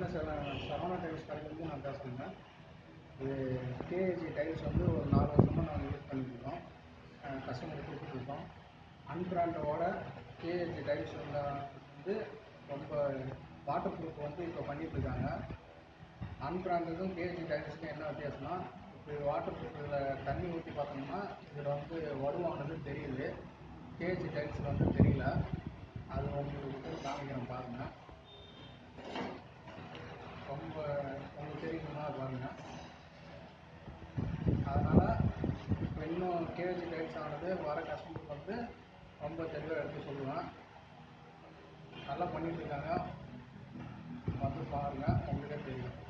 சின்ன சர- சரவணா டைல்ஸ் கடையிலேருந்து நான் பேசுகிறேங்க இது கேஏஜி டைல்ஸ் வந்து ஒரு நாலு வருஷமாக நாங்கள் யூஸ் பண்ணிட்டுருக்கோம் கஸ்டமருக்கு கொடுத்துட்ருக்கோம் அன்பிராண்டோட கேஏஜி டைல்ஸ் வந்து ரொம்ப வாட்டர் ப்ரூஃப் வந்து இப்போ பண்ணிகிட்ருக்காங்க அன்பிராண்டதும் கேஏஜி டைல்ஸுக்கும் என்ன வித்தியாசம்னா இப்போ வாட்டர் ப்ரூஃபில் தண்ணி ஊற்றி பார்த்தோம்னா இதில் வந்து வலுவானது தெரியுது கேஏஜி டைல்ஸில் வந்து தெரியல அது உங்களுக்கு போய் காமிக்கிறேன் பாருங்கள் ரொம்ப உங்களுக்கு தெரியுமா பாருங்கள் அதனால் இப்போ இன்னும் கேஜி டைல்ஸ் ஆனது வர கஸ்டமருக்கு வந்து ரொம்ப தெளிவாக எடுத்து சொல்லுவேன் நல்லா பண்ணிட்டு இருக்காங்க வந்து பாருங்கள் உங்களுக்கே தெரியும்